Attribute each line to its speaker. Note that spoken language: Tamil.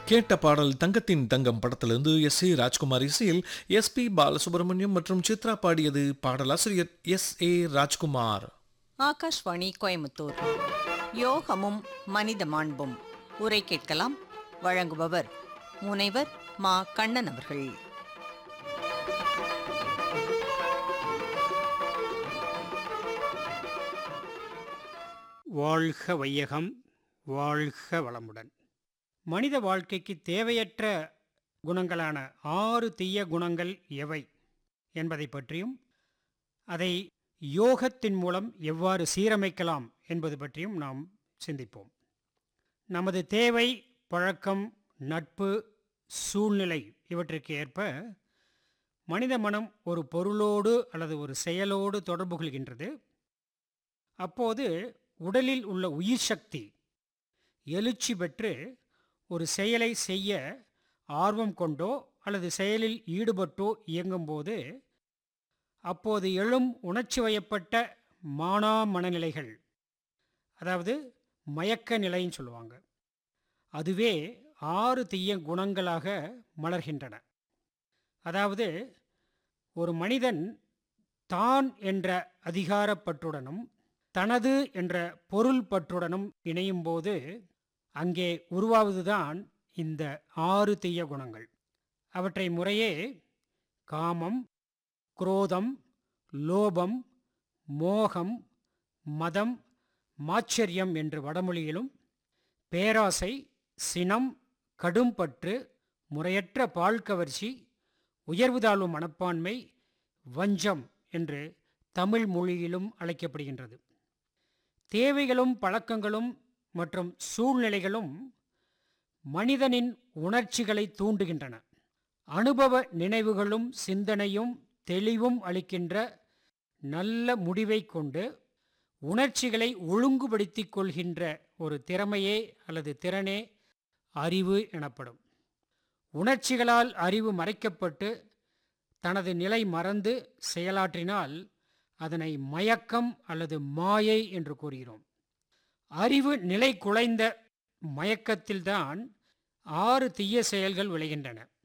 Speaker 1: கேட்ட பாடல் தங்கத்தின் தங்கம் படத்திலிருந்து எஸ் ஏ ராஜ்குமார் இசையில் எஸ் பி பாலசுப்ரமணியம் மற்றும் சித்ரா பாடியது பாடலாசிரியர் எஸ் ஏ ராஜ்குமார்
Speaker 2: ஆகாஷ்வாணி கோயமுத்தூர் யோகமும் மனித மாண்பும் உரை கேட்கலாம் வழங்குபவர் முனைவர் மா கண்ணன் அவர்கள்
Speaker 3: வாழ்க வையகம் வாழ்க வளமுடன் மனித வாழ்க்கைக்கு தேவையற்ற குணங்களான ஆறு தீய குணங்கள் எவை என்பதை பற்றியும் அதை யோகத்தின் மூலம் எவ்வாறு சீரமைக்கலாம் என்பது பற்றியும் நாம் சிந்திப்போம் நமது தேவை பழக்கம் நட்பு சூழ்நிலை இவற்றுக்கு ஏற்ப மனித மனம் ஒரு பொருளோடு அல்லது ஒரு செயலோடு தொடர்பு கொள்கின்றது அப்போது உடலில் உள்ள உயிர் சக்தி எழுச்சி பெற்று ஒரு செயலை செய்ய ஆர்வம் கொண்டோ அல்லது செயலில் ஈடுபட்டோ இயங்கும்போது அப்போது எழும் உணர்ச்சி வயப்பட்ட மானா மனநிலைகள் அதாவது மயக்க நிலைன்னு சொல்லுவாங்க அதுவே ஆறு தீய குணங்களாக மலர்கின்றன அதாவது ஒரு மனிதன் தான் என்ற அதிகாரப்பற்றுடனும் தனது என்ற பொருள் பற்றுடனும் இணையும்போது அங்கே உருவாவதுதான் இந்த ஆறு தீய குணங்கள் அவற்றை முறையே காமம் குரோதம் லோபம் மோகம் மதம் மாச்சரியம் என்று வடமொழியிலும் பேராசை சினம் கடும்பற்று முறையற்ற பால் கவர்ச்சி உயர்வு தாழ்வு மனப்பான்மை வஞ்சம் என்று தமிழ் மொழியிலும் அழைக்கப்படுகின்றது தேவைகளும் பழக்கங்களும் மற்றும் சூழ்நிலைகளும் மனிதனின் உணர்ச்சிகளை தூண்டுகின்றன அனுபவ நினைவுகளும் சிந்தனையும் தெளிவும் அளிக்கின்ற நல்ல முடிவை கொண்டு உணர்ச்சிகளை ஒழுங்குபடுத்திக் கொள்கின்ற ஒரு திறமையே அல்லது திறனே அறிவு எனப்படும் உணர்ச்சிகளால் அறிவு மறைக்கப்பட்டு தனது நிலை மறந்து செயலாற்றினால் அதனை மயக்கம் அல்லது மாயை என்று கூறுகிறோம் அறிவு நிலை குலைந்த மயக்கத்தில்தான் ஆறு தீய செயல்கள் விளைகின்றன